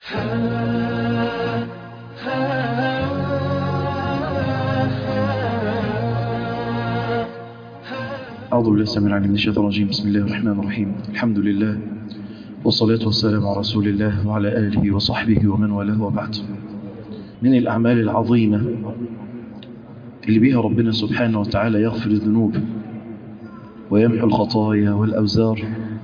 أعوذ بالله السميع العليم من الشيطان الرجيم بسم الله الرحمن الرحيم الحمد لله والصلاة والسلام على رسول الله وعلى آله وصحبه ومن والاه وبعد من الأعمال العظيمة اللي بها ربنا سبحانه وتعالى يغفر الذنوب ويمحو الخطايا والأوزار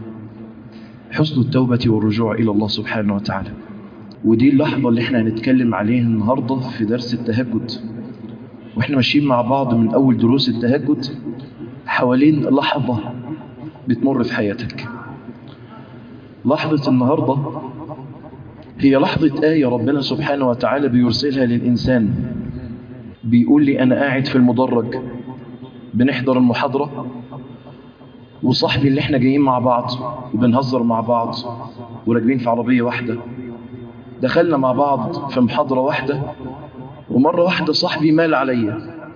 حسن التوبة والرجوع إلى الله سبحانه وتعالى ودي اللحظة اللي احنا هنتكلم عليها النهاردة في درس التهجد واحنا ماشيين مع بعض من أول دروس التهجد حوالين لحظة بتمر في حياتك لحظة النهاردة هي لحظة آية ربنا سبحانه وتعالى بيرسلها للإنسان بيقول لي أنا قاعد في المدرج بنحضر المحاضرة وصاحبي اللي احنا جايين مع بعض وبنهزر مع بعض وراكبين في عربية واحدة دخلنا مع بعض في محاضرة واحدة ومرة واحدة صاحبي مال عليا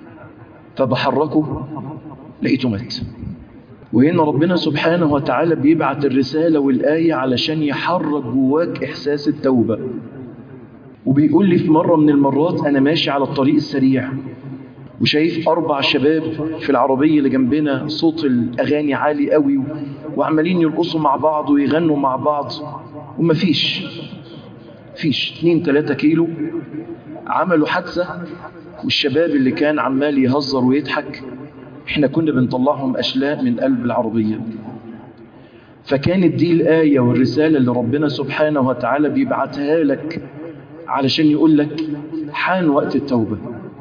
فبحركه لقيته مات وهنا ربنا سبحانه وتعالى بيبعت الرسالة والآية علشان يحرك جواك إحساس التوبة وبيقول لي في مرة من المرات أنا ماشي على الطريق السريع وشايف أربع شباب في العربية اللي جنبنا صوت الأغاني عالي قوي وعمالين يرقصوا مع بعض ويغنوا مع بعض ومفيش فيش 2 3 كيلو عملوا حادثة والشباب اللي كان عمال يهزر ويضحك احنا كنا بنطلعهم أشلاء من قلب العربية فكانت دي الآية والرسالة اللي ربنا سبحانه وتعالى بيبعتها لك علشان يقول لك حان وقت التوبة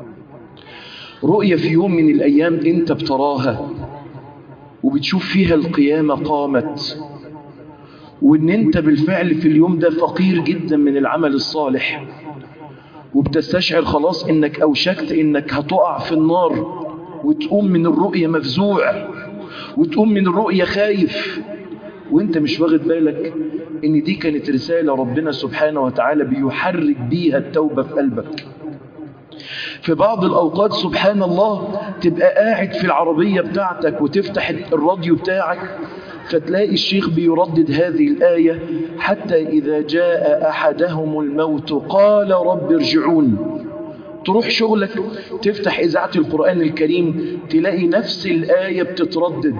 رؤية في يوم من الأيام أنت بتراها وبتشوف فيها القيامة قامت وأن أنت بالفعل في اليوم ده فقير جدا من العمل الصالح وبتستشعر خلاص أنك أوشكت أنك هتقع في النار وتقوم من الرؤية مفزوع وتقوم من الرؤية خايف وانت مش واخد بالك ان دي كانت رسالة ربنا سبحانه وتعالى بيحرك بيها التوبة في قلبك في بعض الأوقات سبحان الله تبقى قاعد في العربية بتاعتك وتفتح الراديو بتاعك فتلاقي الشيخ بيردد هذه الآية حتى إذا جاء أحدهم الموت قال رب ارجعون تروح شغلك تفتح إذاعة القرآن الكريم تلاقي نفس الآية بتتردد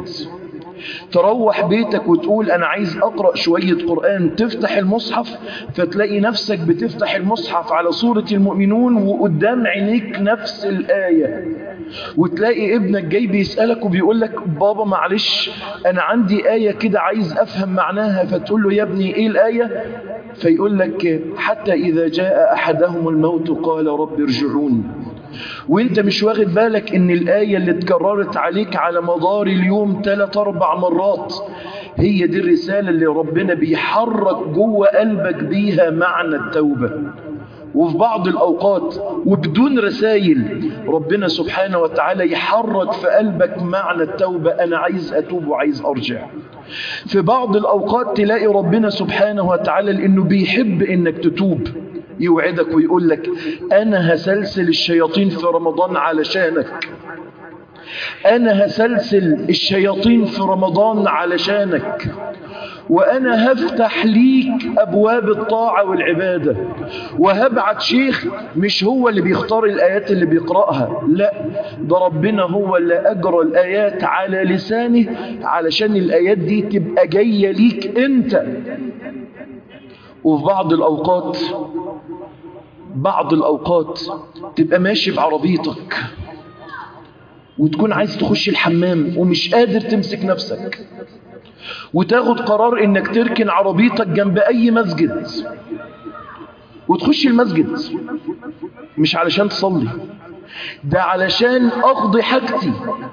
تروح بيتك وتقول أنا عايز أقرأ شوية قرآن تفتح المصحف فتلاقي نفسك بتفتح المصحف على سورة المؤمنون وقدام عينيك نفس الآية وتلاقي ابنك جاي بيسألك وبيقول لك بابا معلش أنا عندي آية كده عايز أفهم معناها فتقول له يا ابني إيه الآية فيقول لك حتى إذا جاء أحدهم الموت قال رب ارجعون وانت مش واخد بالك ان الآية اللي اتكررت عليك على مدار اليوم ثلاث اربع مرات هي دي الرسالة اللي ربنا بيحرك جوه قلبك بيها معنى التوبة وفي بعض الأوقات وبدون رسائل ربنا سبحانه وتعالى يحرك في قلبك معنى التوبة أنا عايز أتوب وعايز أرجع في بعض الأوقات تلاقي ربنا سبحانه وتعالى لأنه بيحب إنك تتوب يوعدك ويقول لك أنا هسلسل الشياطين في رمضان علشانك أنا هسلسل الشياطين في رمضان علشانك وأنا هفتح ليك أبواب الطاعة والعبادة وهبعت شيخ مش هو اللي بيختار الآيات اللي بيقرأها لا ده ربنا هو اللي أجرى الآيات على لسانه علشان الآيات دي تبقى جاية ليك أنت وفي بعض الأوقات بعض الأوقات تبقى ماشي بعربيتك وتكون عايز تخش الحمام ومش قادر تمسك نفسك وتاخد قرار انك تركن عربيتك جنب اي مسجد وتخش المسجد مش علشان تصلي ده علشان اقضي حاجتي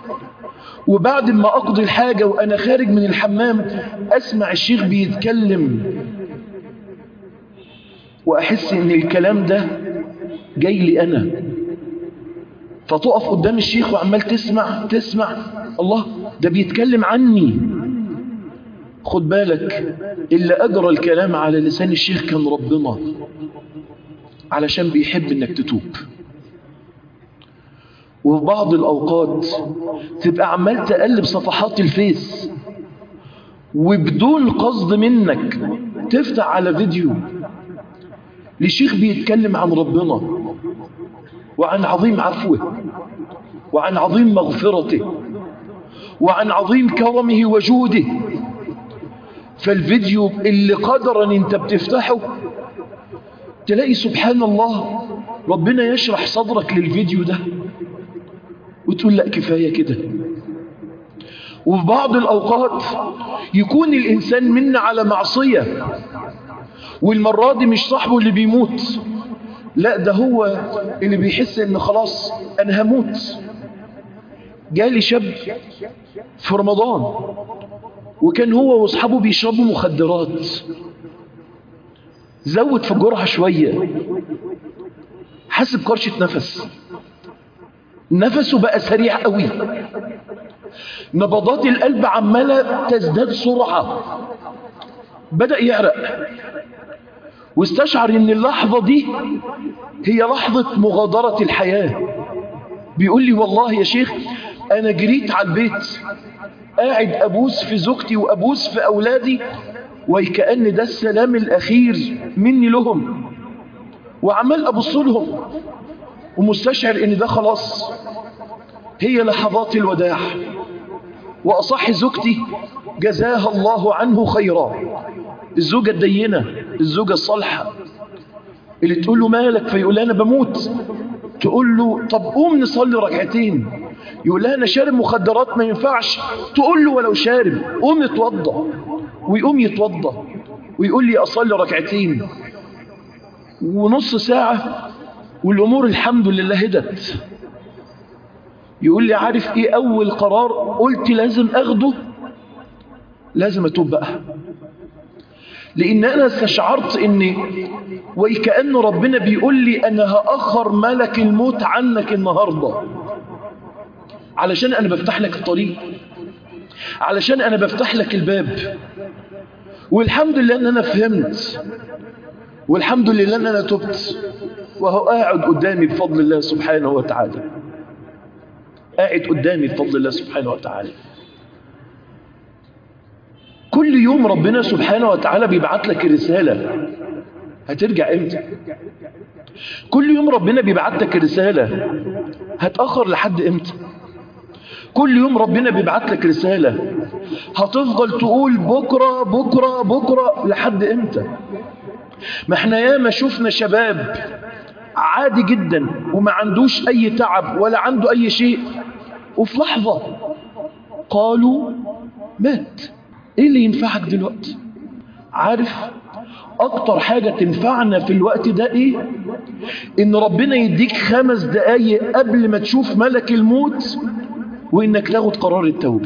وبعد ما اقضي الحاجة وانا خارج من الحمام اسمع الشيخ بيتكلم واحس ان الكلام ده جاي لي انا فتقف قدام الشيخ وعمال تسمع تسمع الله ده بيتكلم عني خد بالك اللي أجرى الكلام على لسان الشيخ كان ربنا علشان بيحب انك تتوب وفي بعض الأوقات تبقى عمال تقلب صفحات الفيس وبدون قصد منك تفتح على فيديو لشيخ بيتكلم عن ربنا وعن عظيم عفوه وعن عظيم مغفرته وعن عظيم كرمه وجوده فالفيديو اللي قدرا انت بتفتحه تلاقي سبحان الله ربنا يشرح صدرك للفيديو ده وتقول لا كفاية كده وفي بعض الأوقات يكون الإنسان منا على معصية والمرة دي مش صاحبه اللي بيموت لا ده هو اللي بيحس ان خلاص انا هموت جالي شاب في رمضان وكان هو واصحابه بيشربوا مخدرات زود في الجرعة شوية حاسب كرشة نفس نفسه بقى سريع قوي نبضات القلب عمالة تزداد سرعة بدأ يعرق واستشعر ان اللحظة دي هي لحظة مغادرة الحياة بيقول لي والله يا شيخ انا جريت على البيت قاعد ابوس في زوجتي وابوس في اولادي وكأن ده السلام الاخير مني لهم وعمال ابص لهم ومستشعر ان ده خلاص هي لحظات الوداع واصح زوجتي جزاها الله عنه خيرا الزوجة الدينة الزوجة الصالحة اللي تقول له مالك فيقول لها انا بموت تقول له طب قوم نصلي ركعتين يقول لها انا شارب مخدرات ما ينفعش تقول له ولو شارب قوم نتوضى ويقوم يتوضى ويقول لي اصلي ركعتين ونص ساعة والامور الحمد لله هدت يقول لي عارف ايه اول قرار قلت لازم اخده لازم اتوب بقى لان انا استشعرت ان وكأن ربنا بيقول لي انا هأخر ملك الموت عنك النهاردة علشان انا بفتح لك الطريق علشان انا بفتح لك الباب والحمد لله ان انا فهمت والحمد لله ان انا تبت وهو قاعد قدامي بفضل الله سبحانه وتعالى قاعد قدامي بفضل الله سبحانه وتعالى كل يوم ربنا سبحانه وتعالى بيبعت لك رسالة هترجع امتى كل يوم ربنا بيبعت لك رسالة هتأخر لحد امتى كل يوم ربنا بيبعت لك رسالة هتفضل تقول بكرة بكرة بكرة لحد امتى ما احنا ياما شفنا شباب عادي جدا وما عندوش اي تعب ولا عنده اي شيء وفي لحظة قالوا مات ايه اللي ينفعك دلوقتي عارف اكتر حاجة تنفعنا في الوقت ده ايه ان ربنا يديك خمس دقايق قبل ما تشوف ملك الموت وانك تاخد قرار التوبة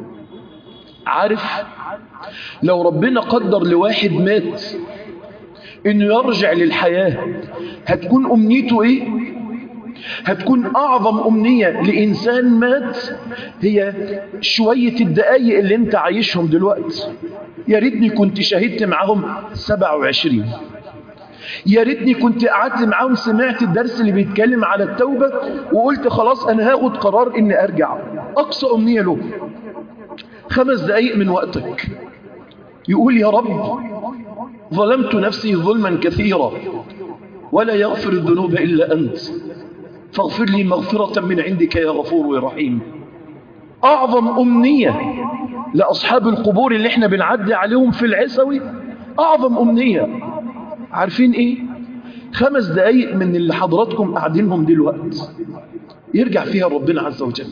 عارف لو ربنا قدر لواحد مات انه يرجع للحياة هتكون امنيته ايه هتكون اعظم امنية لانسان مات هي شوية الدقايق اللي انت عايشهم دلوقتي يا ريتني كنت شهدت معاهم 27 يا ريتني كنت قعدت معاهم سمعت الدرس اللي بيتكلم على التوبة وقلت خلاص انا هاخد قرار اني ارجع اقصى امنية له خمس دقايق من وقتك يقول يا رب ظلمت نفسي ظلما كثيرا ولا يغفر الذنوب إلا أنت فاغفر لي مغفرة من عندك يا غفور يا رحيم أعظم أمنية لأصحاب القبور اللي احنا بنعدي عليهم في العسوي أعظم أمنية عارفين إيه خمس دقايق من اللي حضراتكم قاعدينهم دلوقت يرجع فيها ربنا عز وجل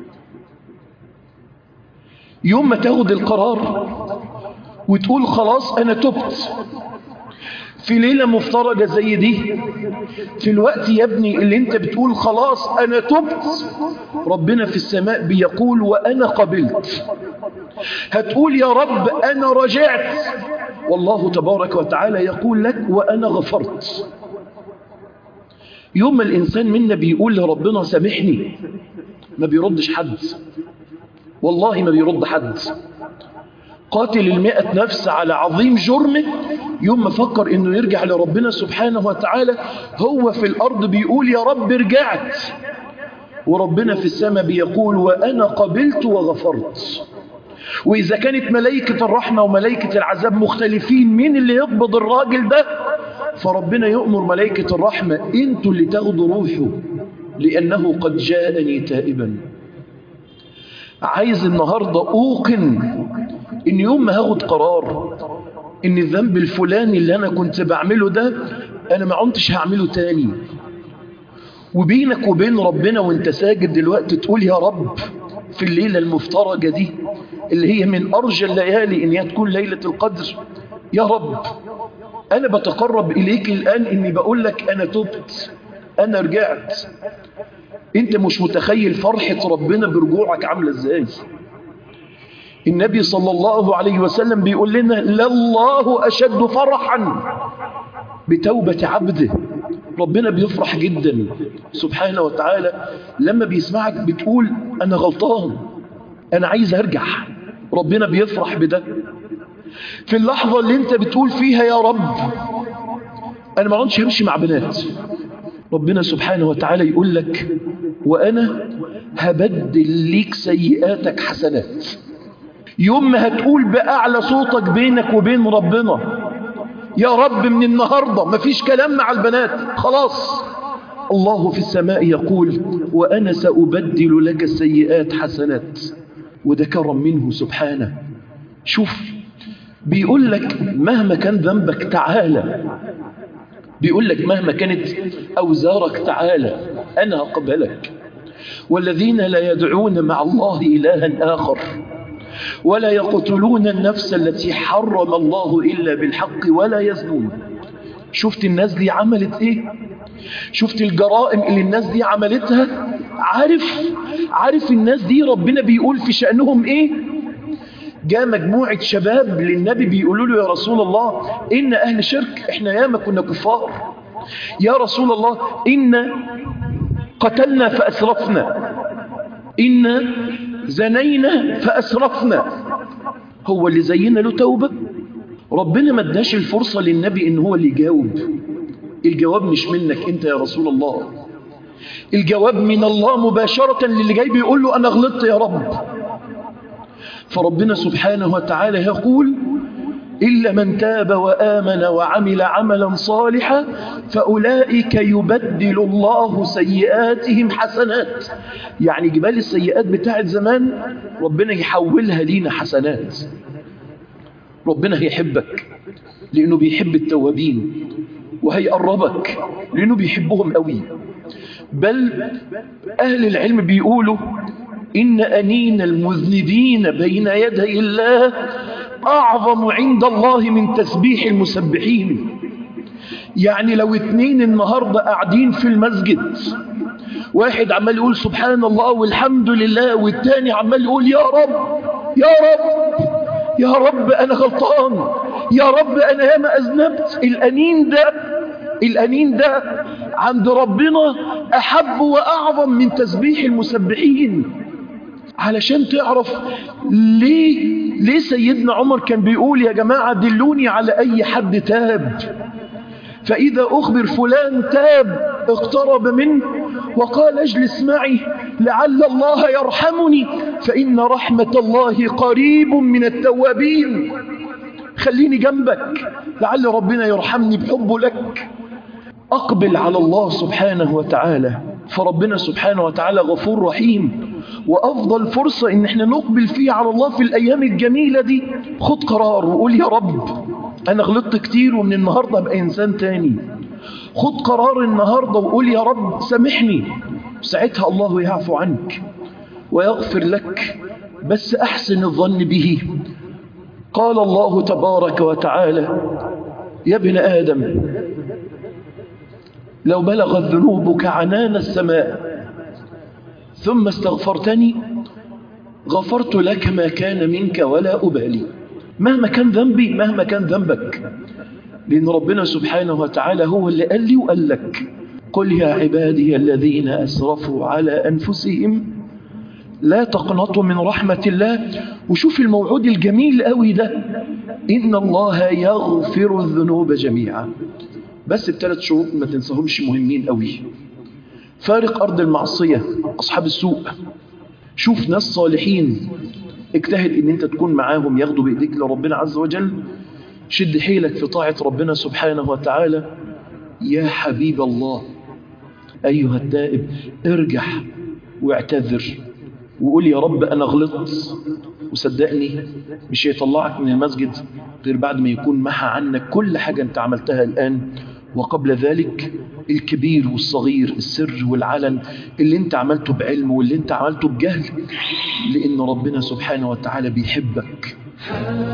يوم ما تاخد القرار وتقول خلاص أنا تبت في ليلة مفترجة زي دي في الوقت يا ابني اللي انت بتقول خلاص أنا تبت ربنا في السماء بيقول وأنا قبلت هتقول يا رب أنا رجعت والله تبارك وتعالى يقول لك وأنا غفرت يوم ما الإنسان منا بيقول لربنا سامحني ما بيردش حد والله ما بيرد حد قاتل المئة نفس على عظيم جرمه يوم ما فكر انه يرجع لربنا سبحانه وتعالى هو في الارض بيقول يا رب رجعت وربنا في السماء بيقول وانا قبلت وغفرت واذا كانت ملائكة الرحمة وملائكة العذاب مختلفين مين اللي يقبض الراجل ده فربنا يؤمر ملائكة الرحمة انتوا اللي تاخدوا روحه لأنه قد جاءني تائبا عايز النهاردة أوقن إن يوم ما هاخد قرار إن الذنب الفلاني اللي أنا كنت بعمله ده أنا ما عنتش هعمله تاني وبينك وبين ربنا وانت ساجد دلوقتي تقول يا رب في الليلة المفترجة دي اللي هي من أرجى الليالي إن هي تكون ليلة القدر يا رب أنا بتقرب إليك الآن إني بقول لك أنا تبت أنا رجعت أنت مش متخيل فرحة ربنا برجوعك عاملة إزاي النبي صلى الله عليه وسلم بيقول لنا لله أشد فرحا بتوبة عبده ربنا بيفرح جدا سبحانه وتعالى لما بيسمعك بتقول أنا غلطان أنا عايز أرجع ربنا بيفرح بده في اللحظة اللي انت بتقول فيها يا رب أنا ما عدتش همشي مع بنات ربنا سبحانه وتعالى يقول لك وأنا هبدل ليك سيئاتك حسنات يوم ما هتقول بأعلى صوتك بينك وبين ربنا يا رب من النهاردة مفيش كلام مع البنات خلاص الله في السماء يقول وأنا سأبدل لك السيئات حسنات وده كرم منه سبحانه شوف بيقول لك مهما كان ذنبك تعالى بيقول لك مهما كانت أوزارك تعالى أنا أقبلك والذين لا يدعون مع الله إلها آخر ولا يقتلون النفس التي حرم الله إلا بالحق ولا يزنون شفت الناس دي عملت ايه شفت الجرائم اللي الناس دي عملتها عارف عارف الناس دي ربنا بيقول في شأنهم ايه جاء مجموعة شباب للنبي بيقولوا له يا رسول الله إن أهل شرك إحنا ياما كنا كفار يا رسول الله إن قتلنا فأسرفنا إن زنينا فأسرفنا هو اللي زينا له توبة ربنا ما اداش الفرصة للنبي إن هو اللي يجاوب الجواب مش منك أنت يا رسول الله الجواب من الله مباشرة للي جاي بيقول له أنا غلطت يا رب فربنا سبحانه وتعالى يقول إلا من تاب وآمن وعمل عملا صالحا فأولئك يبدل الله سيئاتهم حسنات يعني جبال السيئات بتاعت زمان ربنا يحولها لينا حسنات ربنا هيحبك لأنه بيحب التوابين وهيقربك لأنه بيحبهم قوي بل أهل العلم بيقولوا إن أنين المذنبين بين يدي الله أعظم عند الله من تسبيح المسبحين يعني لو اتنين النهاردة قاعدين في المسجد واحد عمال يقول سبحان الله والحمد لله والتاني عمال يقول يا رب يا رب يا رب أنا غلطان يا رب أنا ياما أذنبت الأنين ده الأنين ده عند ربنا أحب وأعظم من تسبيح المسبحين علشان تعرف ليه ليه سيدنا عمر كان بيقول يا جماعة دلوني على أي حد تاب فإذا أخبر فلان تاب اقترب منه وقال اجلس معي لعل الله يرحمني فإن رحمة الله قريب من التوابين خليني جنبك لعل ربنا يرحمني بحبه لك أقبل على الله سبحانه وتعالى فربنا سبحانه وتعالى غفور رحيم وأفضل فرصة إن احنا نقبل فيه على الله في الأيام الجميلة دي خد قرار وقول يا رب أنا غلطت كتير ومن النهاردة أبقى إنسان تاني خد قرار النهاردة وقول يا رب سامحني ساعتها الله يعفو عنك ويغفر لك بس أحسن الظن به قال الله تبارك وتعالى يا ابن آدم لو بلغت ذنوبك عنان السماء ثم استغفرتني غفرت لك ما كان منك ولا أبالي مهما كان ذنبي مهما كان ذنبك لأن ربنا سبحانه وتعالى هو اللي قال لي وقال لك قل يا عبادي الذين أسرفوا على أنفسهم لا تقنطوا من رحمة الله وشوف الموعود الجميل قوي ده إن الله يغفر الذنوب جميعا بس الثلاث شروط ما تنساهمش مهمين قوي فارق أرض المعصية أصحاب السوء شوف ناس صالحين اجتهد ان انت تكون معاهم ياخدوا بايديك لربنا عز وجل شد حيلك في طاعة ربنا سبحانه وتعالى يا حبيب الله أيها التائب ارجع واعتذر وقول يا رب أنا غلطت وصدقني مش هيطلعك من المسجد غير بعد ما يكون محى عنك كل حاجة انت عملتها الآن وقبل ذلك الكبير والصغير السر والعلن اللي انت عملته بعلم واللي انت عملته بجهل لأن ربنا سبحانه وتعالى بيحبك